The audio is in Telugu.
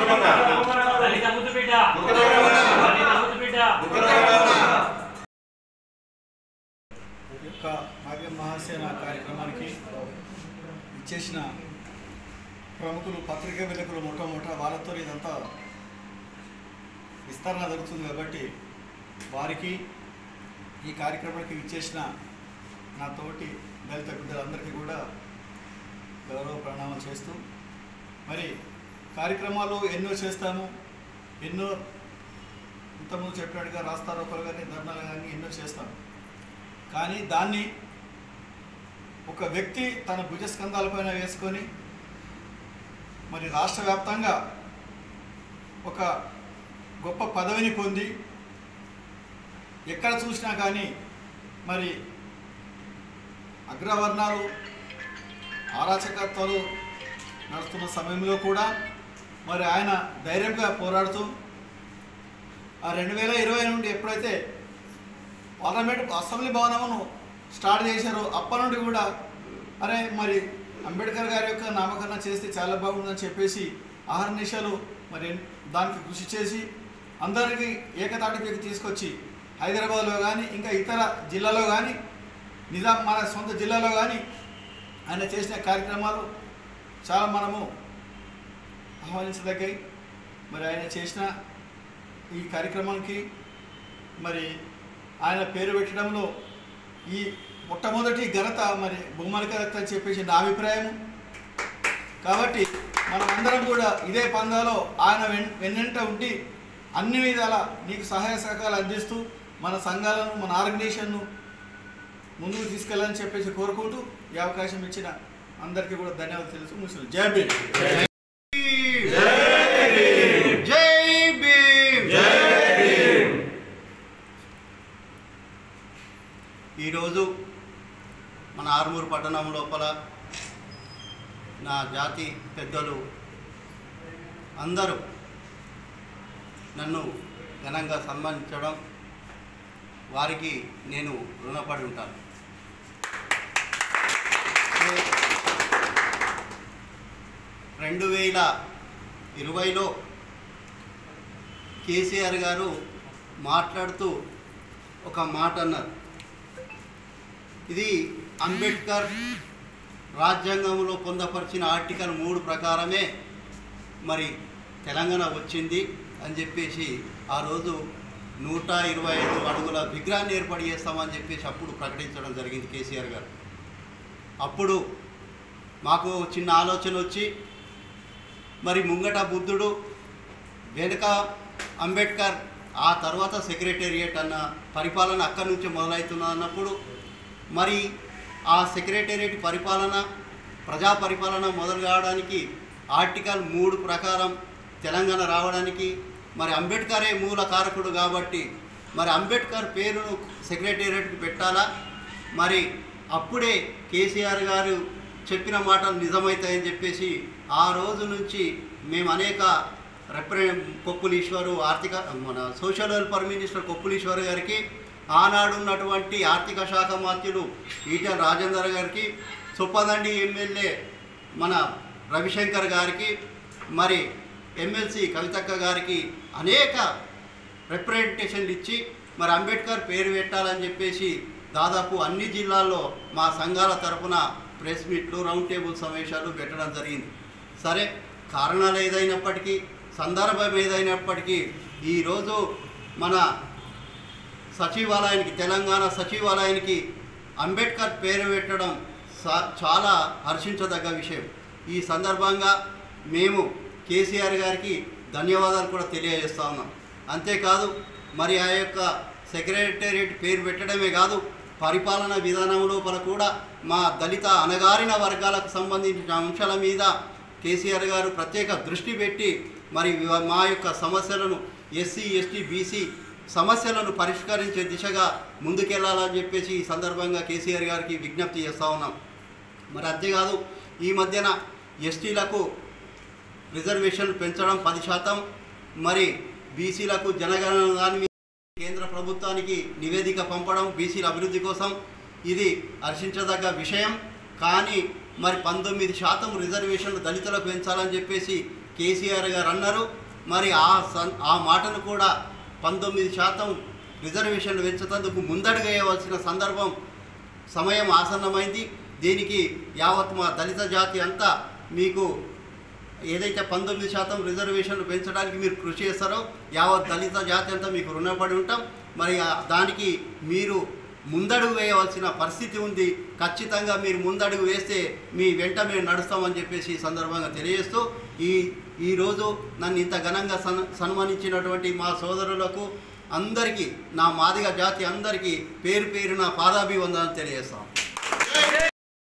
దళిత ముద్దు బిడ్డ దళిత ముద్దు బిడ్డ యొక్క భాగ్య మహాసేన కార్యక్రమానికి ఇచ్చేసిన ప్రముఖులు పత్రికా విలేకరులు మొట్టమొదట వాళ్ళతో ఇదంతా విస్తరణ జరుగుతుంది కాబట్టి వారికి ఈ కార్యక్రమానికి ఇచ్చేసిన నా తోటి దళిత బిడ్డలందరికీ కూడా గౌరవ ప్రణామాలు చేస్తూ మరి కార్యక్రమాలు ఎన్నో చేస్తాము ఎన్నో ఇంతకుముందు చెప్పినట్టుగా రాస్తారోకలు కానీ ధర్నాలు కానీ ఎన్నో చేస్తాము కానీ దాన్ని ఒక వ్యక్తి తన భుజస్కంధాలపైన వేసుకొని మరి రాష్ట్ర వ్యాప్తంగా ఒక గొప్ప పదవిని పొంది ఎక్కడ చూసినా కానీ మరి అగ్రవర్ణాలు అరాచకత్వాలు నడుస్తున్న సమయంలో కూడా మరి ఆయన ధైర్యంగా పోరాడుతూ ఆ రెండు వేల ఇరవై నుండి ఎప్పుడైతే పార్లమెంట్ అసెంబ్లీ భవనమును స్టార్ట్ చేశారో అప్పటి నుండి కూడా అరే మరి అంబేద్కర్ గారి యొక్క నామకరణ చేస్తే చాలా బాగుంటుందని చెప్పేసి ఆహార నిషాలు మరి దానికి కృషి చేసి అందరికీ ఏకతాటిపైకి తీసుకొచ్చి హైదరాబాద్లో కానీ ఇంకా ఇతర జిల్లాలో కానీ నిజాం మన సొంత జిల్లాలో కానీ ఆయన చేసిన కార్యక్రమాలు చాలా మనము ఆహ్వానించదగ్గాయి మరి ఆయన చేసిన ఈ కార్యక్రమానికి మరి ఆయన పేరు పెట్టడంలో ఈ మొట్టమొదటి ఘనత మరి బొమ్మలక దత్త అని చెప్పేసి నా అభిప్రాయం కాబట్టి మనం అందరం కూడా ఇదే పందాలో ఆయన వెన్ వెన్నంట ఉండి అన్ని విధాల నీకు సహాయ సహకారాలు అందిస్తూ మన సంఘాలను మన ఆర్గనైజేషన్ను ముందుకు తీసుకెళ్ళాలని చెప్పేసి కోరుకుంటూ ఈ అవకాశం ఇచ్చిన అందరికీ కూడా ధన్యవాదాలు తెలుసు ముస్లిం జై భీమ్ జై భీమ్ ఈరోజు మన ఆర్మూరు పట్టణం లోపల నా జాతి పెద్దలు అందరూ నన్ను ఘనంగా సన్మానించడం వారికి నేను రుణపడి ఉంటాను రెండు వేల ఇరవైలో కేసీఆర్ గారు మాట్లాడుతూ ఒక మాట అన్నారు ఇది అంబేద్కర్ రాజ్యాంగంలో పొందపరిచిన ఆర్టికల్ మూడు ప్రకారమే మరి తెలంగాణ వచ్చింది అని చెప్పేసి ఆ రోజు నూట ఇరవై ఐదు అడుగుల విగ్రహాన్ని ఏర్పాటు చేస్తామని చెప్పేసి అప్పుడు ప్రకటించడం జరిగింది కేసీఆర్ గారు అప్పుడు మాకు చిన్న ఆలోచన వచ్చి మరి ముంగట బుద్ధుడు వెనుక అంబేద్కర్ ఆ తర్వాత సెక్రటేరియట్ అన్న పరిపాలన అక్కడి నుంచి మొదలవుతున్నా అన్నప్పుడు మరి ఆ సెక్రటేరియట్ పరిపాలన ప్రజా పరిపాలన మొదలు కావడానికి ఆర్టికల్ మూడు ప్రకారం తెలంగాణ రావడానికి మరి అంబేద్కరే మూల కారకుడు కాబట్టి మరి అంబేద్కర్ పేరును సెక్రటేరియట్కి పెట్టాలా మరి అప్పుడే కేసీఆర్ గారు చెప్పిన మాటలు నిజమవుతాయని చెప్పేసి ఆ రోజు నుంచి మేము అనేక రెప్రె కొప్పులీశ్వరు ఆర్థిక మన సోషల్ వెల్ఫేర్ మినిస్టర్ కొప్పులీశ్వర్ గారికి ఆనాడు ఉన్నటువంటి ఆర్థిక శాఖ మంత్రులు ఈటెల రాజేందర్ గారికి చొప్పదండి ఎమ్మెల్యే మన రవిశంకర్ గారికి మరి ఎమ్మెల్సీ కవితక్క గారికి అనేక రిప్రజెంటేషన్లు ఇచ్చి మరి అంబేద్కర్ పేరు పెట్టాలని చెప్పేసి దాదాపు అన్ని జిల్లాల్లో మా సంఘాల తరపున ప్రెస్ మీట్లు రౌండ్ టేబుల్ సమావేశాలు పెట్టడం జరిగింది సరే కారణాలు ఏదైనప్పటికీ సందర్భం ఏదైనప్పటికీ ఈరోజు మన సచివాలయానికి తెలంగాణ సచివాలయానికి అంబేద్కర్ పేరు పెట్టడం సా- చాలా హర్షించదగ్గ విషయం ఈ సందర్భంగా మేము కేసీఆర్ గారికి ధన్యవాదాలు కూడా తెలియజేస్తా ఉన్నాం అంతేకాదు మరి ఆ యొక్క సెక్రటేరియట్ పేరు పెట్టడమే కాదు పరిపాలన విధానం లోపల కూడా మా దళిత అణగారిన వర్గాలకు సంబంధించిన అంశాల మీద కేసీఆర్ గారు ప్రత్యేక దృష్టి పెట్టి మరి వి- మా యొక్క సమస్యలను ఎస్సీ ఎస్టీ బీసీ సమస్యలను పరిష్కరించే దిశగా ముందుకెళ్లాలని చెప్పేసి ఈ సందర్భంగా కేసీఆర్ గారికి విజ్ఞప్తి చేస్తూ ఉన్నాం మరి అంతేకాదు ఈ మధ్యన ఎస్టీలకు రిజర్వేషన్లు పెంచడం పది శాతం మరి బీసీలకు జనగణన దాని మీద కేంద్ర ప్రభుత్వానికి నివేదిక పంపడం బీసీల అభివృద్ధి కోసం ఇది హర్షించదగ్గ విషయం కానీ మరి పంతొమ్మిది శాతం రిజర్వేషన్లు దళితులకు పెంచాలని చెప్పేసి కేసీఆర్ గారు అన్నారు మరి ఆ సన్ ఆ మాటను కూడా పంతొమ్మిది శాతం రిజర్వేషన్లు పెంచుతందుకు ముందడుగు వేయవలసిన సందర్భం సమయం ఆసన్నమైంది దీనికి యావత్ మా దళిత జాతి అంతా మీకు ఏదైతే పంతొమ్మిది శాతం రిజర్వేషన్లు పెంచడానికి మీరు కృషి చేస్తారో యావత్ దళిత జాతి అంతా మీకు రుణపడి ఉంటాం మరి ఆ దానికి మీరు ముందడుగు వేయవలసిన పరిస్థితి ఉంది ఖచ్చితంగా మీరు ముందడుగు వేస్తే మీ వెంట మేము నడుస్తామని చెప్పేసి ఈ సందర్భంగా తెలియజేస్తూ ఈ ఈరోజు నన్ను ఇంత ఘనంగా సన్ సన్మానించినటువంటి మా సోదరులకు అందరికీ నా మాదిగ జాతి అందరికీ పేరు పేరున పాదాభివందనం తెలియజేస్తాం